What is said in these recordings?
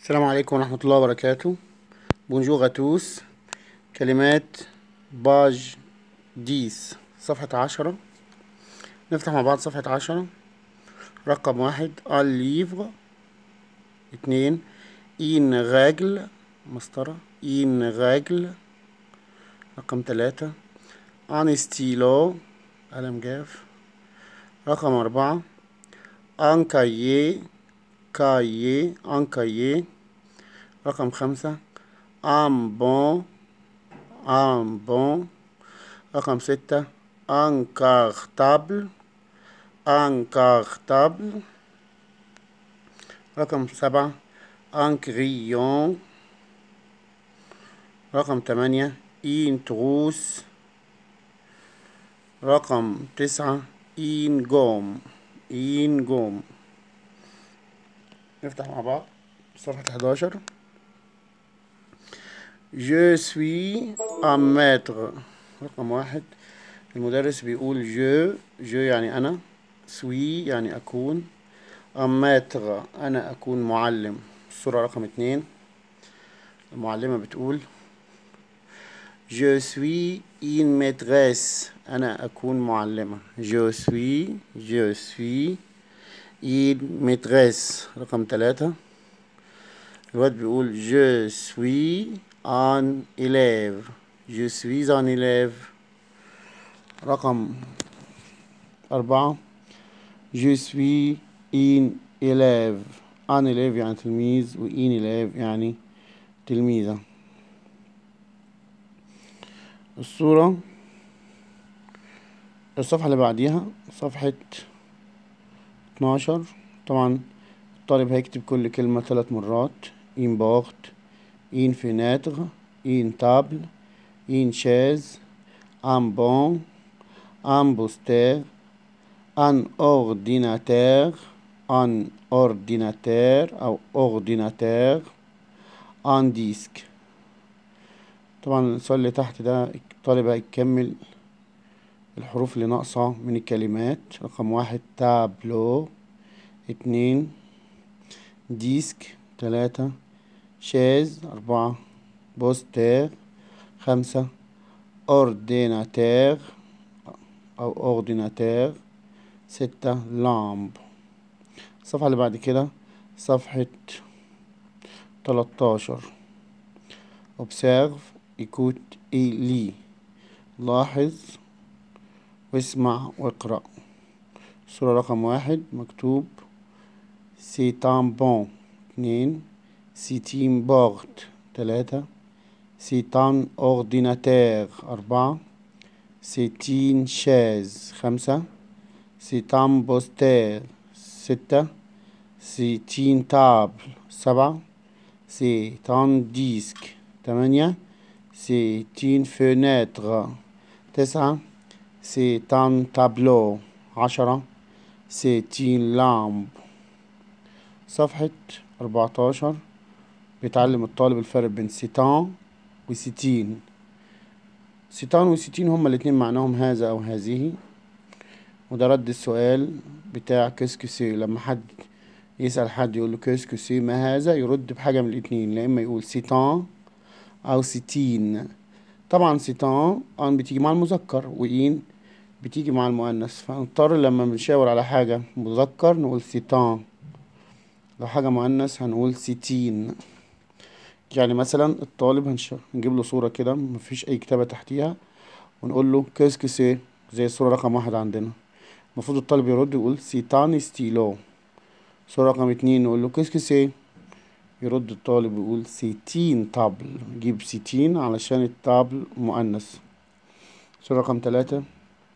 السلام عليكم ورحمة الله وبركاته بونجور توس كلمات باج ديس صفحة عشرة نفتح مع بعض صفحة عشرة رقم واحد الليفر اتنين إن راجل مسطرة إن راجل رقم تلاتة ان ستيلو قلم جاف رقم أربعة ان كاييه كاييه ان كاييه رقم خمسة ان بون ان بون رقم ستة ان كارتابل ان كارتابل رقم سبعة ان كريون رقم تمانية إن تروس رقم تسعة إن جوم إن جوم نفتح مع بعض صفحة 11 Je suis un maître رقم واحد المدرس بيقول je je يعني أنا suis يعني أكون un maître أنا أكون معلم الصورة رقم اتنين المعلمة بتقول Je suis une maîtresse أنا أكون معلمة Je suis je suis une maîtresse رقم ثلاثة الواد بيقول Je suis un élève Je suis un élève رقم أربعة Je suis une élève un élève يعني تلميذ و une élève يعني تلميذة الصورة الصفحة اللي بعديها صفحة 12 طبعا الطالب هيكتب كل كلمة ثلاث مرات إن بورت إن فيناتر إن تابل إن شاز أن بون أن بوستير أن أورديناتير أن أورديناتير أو أورديناتير أن ديسك طبعا السؤال اللي تحت ده الطالب هيكمل الحروف اللي ناقصة من الكلمات رقم واحد تابلو اتنين ديسك تلاتة شاز أربعة بوستير خمسة أورديناتير أو أورديناتير ستة لامب الصفحة اللي بعد كده صفحة تلاتاشر observe écoute et lis لاحظ واسمع واقرأ صورة رقم واحد مكتوب c'est un bon اتنين c'est une porte تلاتة c'est un ordinateur أربعة c'est une chaise خمسة c'est un poster ستة c'est une table سبعة c'est un disque تمانية c'est une fenêtre تسعة c'est un tableau عشرة c'est une lampe صفحة أربعتاشر بيتعلم الطالب الفرق بين سيتان وستين سيتان وستين هما الاتنين معناهم هذا أو هذه وده رد السؤال بتاع كسكسي لما حد يسأل حد يقول له كسكسي ما هذا يرد بحاجة من الاتنين لا إما يقول سيتان أو ستين طبعا سيتان أن بتيجي مع المذكر وإين بتيجي مع المؤنث فنضطر لما بنشاور على حاجة مذكر نقول سيتان لو حاجة مؤنث هنقول ستين يعني مثلا الطالب هنش... هنجيب له صورة كده مفيش أي كتابة تحتيها ونقول له كيسك سي زي الصورة رقم واحد عندنا المفروض الطالب يرد يقول سيتان ستيلو صورة رقم اتنين نقول له كيسك سي يرد الطالب يقول ستين طابل جيب ستين علشان الطابل مؤنث صورة رقم تلاتة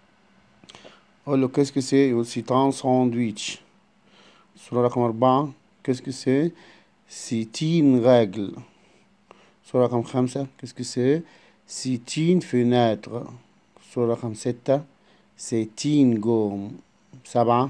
أقول له كيسك سي يقول سيتان ساندويتش صورة رقم أربعة كيسك سي ستين راجل صورة رقم خمسة كيسك سي ستين فيناتر صورة رقم ستة ستين جوم سبعة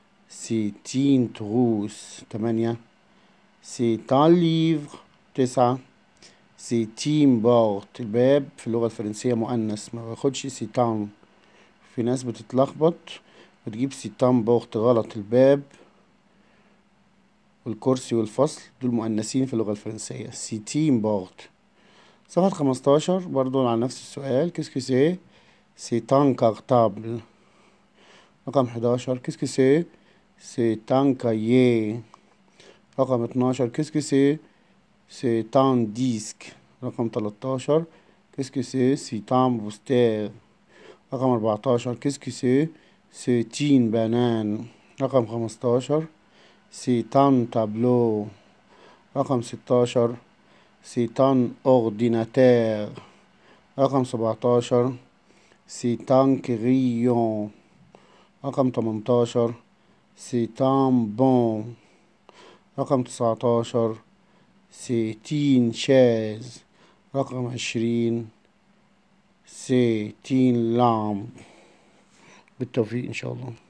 ستين تروس تمانية C'est un livre تسعة سيتين بورت الباب في اللغة الفرنسية مؤنث ما باخدش سيتان في ناس بتتلخبط وتجيب سيتان بورت غلط الباب والكرسي والفصل دول مؤنثين في اللغة الفرنسية سيتين بورت صفحة خمستاشر برضو على نفس السؤال كيسكو سي سي تان كارتابل رقم حداشر كيسكو سي سي تان كايي رقم اتناشر كيسكو سي سي تان ديسك رقم تلاتاشر كيسكو سي سي تان بوستير رقم أربعتاشر كيسكو سي سي تين بانان رقم خمستاشر سي تان تابلو رقم ستاشر سي تان أورديناتير رقم سبعتاشر سي تان كريون رقم تمنتاشر سي تان بون رقم تسعتاشر سي تين شاز رقم عشرين سي تين لامب بالتوفيق إن شاء الله